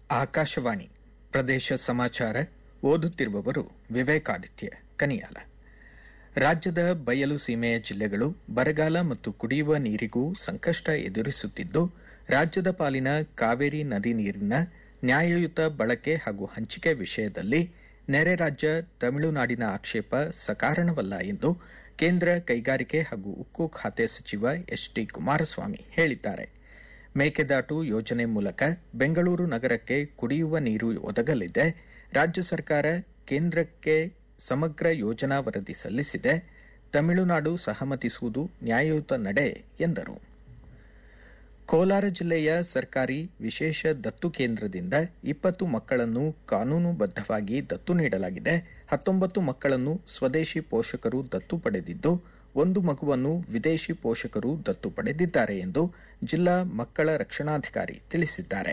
ಆಕಾಶವಾಣಿ ಪ್ರದೇಶ ಸಮಾಚಾರ ಓದುತ್ತಿರುವವರು ವಿವೇಕಾದಿತ್ಯ ಕನಿಯಾಲ ರಾಜ್ಯದ ಬಯಲು ಸೀಮೆಯ ಜಿಲ್ಲೆಗಳು ಬರಗಾಲ ಮತ್ತು ಕುಡಿಯುವ ನೀರಿಗೂ ಸಂಕಷ್ಟ ಎದುರಿಸುತ್ತಿದ್ದು ರಾಜ್ಯದ ಪಾಲಿನ ಕಾವೇರಿ ನದಿ ನೀರಿನ ನ್ಯಾಯಯುತ ಬಳಕೆ ಹಾಗೂ ಹಂಚಿಕೆ ವಿಷಯದಲ್ಲಿ ನೆರೆ ರಾಜ್ಯ ತಮಿಳುನಾಡಿನ ಆಕ್ಷೇಪ ಸಕಾರಣವಲ್ಲ ಎಂದು ಕೇಂದ್ರ ಕೈಗಾರಿಕೆ ಹಾಗೂ ಉಕ್ಕು ಖಾತೆ ಸಚಿವ ಎಚ್ ಡಿ ಕುಮಾರಸ್ವಾಮಿ ಹೇಳಿದ್ದಾರೆ ಮೇಕೆದಾಟು ಯೋಜನೆ ಮೂಲಕ ಬೆಂಗಳೂರು ನಗರಕ್ಕೆ ಕುಡಿಯುವ ನೀರು ಒದಗಲಿದೆ ರಾಜ್ಯ ಸರ್ಕಾರ ಕೇಂದ್ರಕ್ಕೆ ಸಮಗ್ರ ಯೋಜನಾ ವರದಿ ಸಲ್ಲಿಸಿದೆ ತಮಿಳುನಾಡು ಸಹಮತಿಸುವುದು ನ್ಯಾಯಯುತ ನಡೆ ಎಂದರು ಕೋಲಾರ ಜಿಲ್ಲೆಯ ಸರ್ಕಾರಿ ವಿಶೇಷ ದತ್ತು ಕೇಂದ್ರದಿಂದ ಇಪ್ಪತ್ತು ಮಕ್ಕಳನ್ನು ಕಾನೂನುಬದ್ದವಾಗಿ ದತ್ತು ನೀಡಲಾಗಿದೆ ಹತ್ತೊಂಬತ್ತು ಮಕ್ಕಳನ್ನು ಸ್ವದೇಶಿ ಪೋಷಕರು ದತ್ತು ಪಡೆದಿದ್ದು ಒಂದು ಮಗುವನ್ನು ವಿದೇಶಿ ಪೋಷಕರು ದತ್ತು ಪಡೆದಿದ್ದಾರೆ ಎಂದು ಜಿಲ್ಲಾ ಮಕ್ಕಳ ರಕ್ಷಣಾಧಿಕಾರಿ ತಿಳಿಸಿದ್ದಾರೆ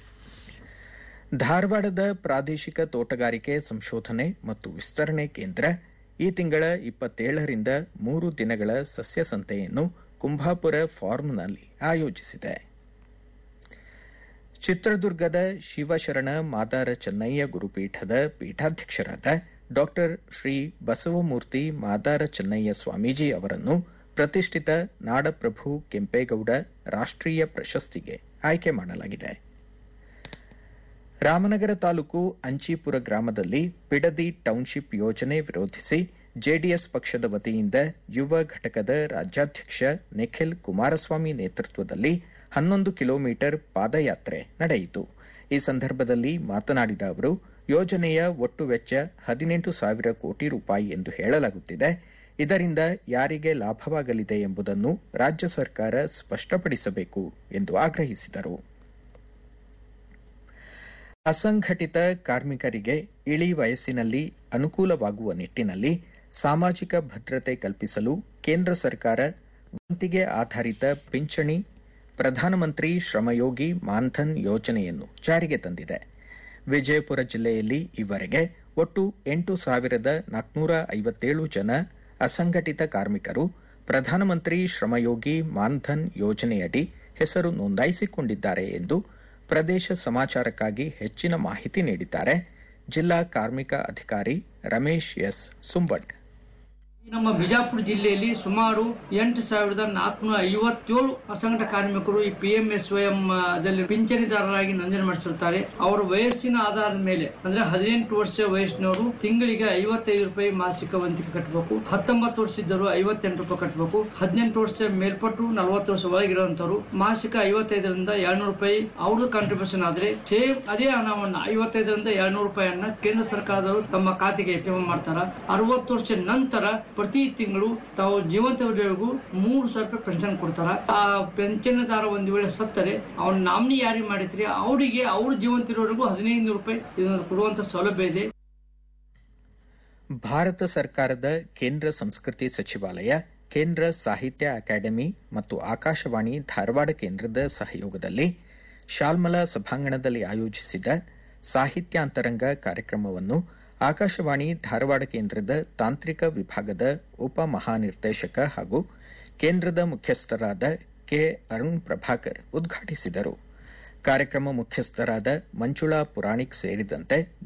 ಧಾರವಾಡದ ಪ್ರಾದೇಶಿಕ ತೋಟಗಾರಿಕೆ ಸಂಶೋಧನೆ ಮತ್ತು ವಿಸ್ತರಣೆ ಕೇಂದ್ರ ಈ ತಿಂಗಳ ಇಪ್ಪತ್ತೇಳರಿಂದ ಮೂರು ದಿನಗಳ ಸಸ್ಯ ಸಂತೆಯನ್ನು ಕುಂಭಾಪುರ ಫಾರ್ಮ್ನಲ್ಲಿ ಆಯೋಜಿಸಿದೆ ಚಿತ್ರದುರ್ಗದ ಶಿವಶರಣ ಮಾದಾರ ಚೆನ್ನಯ್ಯ ಗುರುಪೀಠದ ಪೀಠಾಧ್ಯಕ್ಷರಾದ ಡಾ ಶ್ರೀ ಬಸವಮೂರ್ತಿ ಮಾದಾರ ಚೆನ್ನಯ್ಯ ಸ್ವಾಮೀಜಿ ಅವರನ್ನು ಪ್ರತಿಷ್ಠಿತ ನಾಡಪ್ರಭು ಕೆಂಪೇಗೌಡ ರಾಷ್ಟೀಯ ಪ್ರಶಸ್ತಿಗೆ ಆಯ್ಕೆ ಮಾಡಲಾಗಿದೆ ರಾಮನಗರ ತಾಲೂಕು ಅಂಚೀಪುರ ಗ್ರಾಮದಲ್ಲಿ ಬಿಡದಿ ಟೌನ್ಶಿಪ್ ಯೋಜನೆ ವಿರೋಧಿಸಿ ಜೆಡಿಎಸ್ ಪಕ್ಷದ ವತಿಯಿಂದ ಯುವ ಘಟಕದ ರಾಜ್ಯಾಧ್ಯಕ್ಷ ನಿಖಿಲ್ ಕುಮಾರಸ್ವಾಮಿ ನೇತೃತ್ವದಲ್ಲಿ ಹನ್ನೊಂದು ಕಿಲೋಮೀಟರ್ ಪಾದಯಾತ್ರೆ ನಡೆಯಿತು ಈ ಸಂದರ್ಭದಲ್ಲಿ ಮಾತನಾಡಿದ ಅವರು ಯೋಜನೆಯ ಒಟ್ಟು ವೆಚ್ಚ ಹದಿನೆಂಟು ಸಾವಿರ ಕೋಟಿ ರೂಪಾಯಿ ಎಂದು ಹೇಳಲಾಗುತ್ತಿದೆ ಇದರಿಂದ ಯಾರಿಗೆ ಲಾಭವಾಗಲಿದೆ ಎಂಬುದನ್ನು ರಾಜ್ಯ ಸರ್ಕಾರ ಸ್ಪಷ್ಟಪಡಿಸಬೇಕು ಎಂದು ಆಗ್ರಹಿಸಿದರು ಅಸಂಘಟಿತ ಕಾರ್ಮಿಕರಿಗೆ ಇಳಿ ವಯಸ್ಸಿನಲ್ಲಿ ಅನುಕೂಲವಾಗುವ ನಿಟ್ಟಿನಲ್ಲಿ ಸಾಮಾಜಿಕ ಭದ್ರತೆ ಕಲ್ಪಿಸಲು ಕೇಂದ್ರ ಸರ್ಕಾರ ವಂತಿಗೆ ಆಧಾರಿತ ಪಿಂಚಣಿ ಪ್ರಧಾನಮಂತ್ರಿ ಶ್ರಮಯೋಗಿ ಮಾನ್ಧನ್ ಯೋಜನೆಯನ್ನು ಜಾರಿಗೆ ತಂದಿದೆ ವಿಜಯಪುರ ಜಿಲ್ಲೆಯಲ್ಲಿ ಈವರೆಗೆ ಒಟ್ಟು ಎಂಟು ಸಾವಿರದ ನಾಲ್ಕುನೂರ ಐವತ್ತೇಳು ಜನ ಅಸಂಘಟಿತ ಕಾರ್ಮಿಕರು ಪ್ರಧಾನಮಂತ್ರಿ ಶ್ರಮಯೋಗಿ ಮಾನ್ಧನ್ ಯೋಜನೆಯಡಿ ಹೆಸರು ನೋಂದಾಯಿಸಿಕೊಂಡಿದ್ದಾರೆ ಎಂದು ಪ್ರದೇಶ ಸಮಾಚಾರಕ್ಕಾಗಿ ಹೆಚ್ಚಿನ ಮಾಹಿತಿ ನೀಡಿದ್ದಾರೆ ಜಿಲ್ಲಾ ಕಾರ್ಮಿಕ ಅಧಿಕಾರಿ ರಮೇಶ್ ಎಸ್ ಸುಂಬಟ್ ನಮ್ಮ ಬಿಜಾಪುರ ಜಿಲ್ಲೆಯಲ್ಲಿ ಸುಮಾರು ಎಂಟು ಸಾವಿರದ ನಾಲ್ಕುನೂರ ಐವತ್ತೇಳು ಅಸಂಘಟ ಕಾರ್ಮಿಕರು ಈ ಪಿ ಎಂ ಎಸ್ ವೈಎಂ ದಲ್ಲಿ ಪಿಂಚಣಿದಾರರಾಗಿ ನೋಂದಣಿ ಮಾಡಿಸಿರುತ್ತಾರೆ ಅವರ ವಯಸ್ಸಿನ ಆಧಾರದ ಮೇಲೆ ಅಂದ್ರೆ ಹದಿನೆಂಟು ವರ್ಷ ವಯಸ್ಸಿನವರು ತಿಂಗಳಿಗೆ ಐವತ್ತೈದು ರೂಪಾಯಿ ಮಾಸಿಕ ವಂತಿಕೆ ಕಟ್ಟಬೇಕು ಹತ್ತೊಂಬತ್ತು ವರ್ಷ ಇದ್ದರು ಐವತ್ತೆಂಟು ರೂಪಾಯಿ ಕಟ್ಟಬೇಕು ಹದಿನೆಂಟು ವರ್ಷ ಮೇಲ್ಪಟ್ಟು ನಲವತ್ತು ವರ್ಷ ಒಳಗಿರುವಂತವರು ಮಾಸಿಕ ಐವತ್ತೈದರಿಂದ ಎರಡ್ನೂರು ರೂಪಾಯಿ ಅವ್ರದ್ದು ಕಾಂಟ್ರಿಬ್ಯೂಷನ್ ಆದ್ರೆ ಸೇಮ್ ಅದೇ ಹಣವನ್ನ ಐವತ್ತೈದರಿಂದ ಎರಡ್ನೂರು ರೂಪಾಯಿಯನ್ನ ಕೇಂದ್ರ ಸರ್ಕಾರದವರು ತಮ್ಮ ಖಾತೆಗೆ ಜಮಾ ಮಾಡ್ತಾರ ಅರವತ್ತು ವರ್ಷ ನಂತರ ಪ್ರತಿ ತಿಂಗಳು ತಾವು ಜೀವಂತವರೆಗೂ ಮೂರು ಸಾವಿರ ರೂಪಾಯಿ ಪೆನ್ಷನ್ ಕೊಡ್ತಾರ ಆ ಪೆನ್ಷನ್ದಾರ ಒಂದ್ ವೇಳೆ ಸತ್ತರೆ ಅವ್ನ ನಾಮಿನಿ ಯಾರಿಗೆ ಮಾಡಿದ್ರಿ ಅವರಿಗೆ ಅವ್ರ ಜೀವಂತಿರೋವರೆಗೂ ಹದಿನೈದು ರೂಪಾಯಿ ಇದನ್ನು ಕೊಡುವಂತ ಸೌಲಭ್ಯ ಇದೆ ಭಾರತ ಸರ್ಕಾರದ ಕೇಂದ್ರ ಸಂಸ್ಕೃತಿ ಸಚಿವಾಲಯ ಕೇಂದ್ರ ಸಾಹಿತ್ಯ ಅಕಾಡೆಮಿ ಮತ್ತು ಆಕಾಶವಾಣಿ ಧಾರವಾಡ ಕೇಂದ್ರದ ಸಹಯೋಗದಲ್ಲಿ ಶಾಲ್ಮಲಾ ಸಭಾಂಗಣದಲ್ಲಿ ಆಯೋಜಿಸಿದ ಸಾಹಿತ್ಯಾಂತರಂಗ ಕಾರ್ಯಕ್ರಮವನ್ನು ಆಕಾಶವಾಣಿ ಧಾರವಾಡ ಕೇಂದ್ರದ ತಾಂತ್ರಿಕ ವಿಭಾಗದ ಉಪ ಮಹಾನಿರ್ದೇಶಕ ಹಾಗೂ ಕೇಂದ್ರದ ಮುಖ್ಯಸ್ಥರಾದ ಕೆ ಅರುಣ್ ಪ್ರಭಾಕರ್ ಉದ್ಘಾಟಿಸಿದರು ಕಾರ್ಯಕ್ರಮ ಮುಖ್ಯಸ್ಥರಾದ ಮಂಜುಳಾ ಪುರಾಣಿಕ್ ಸೇರಿದಂತೆ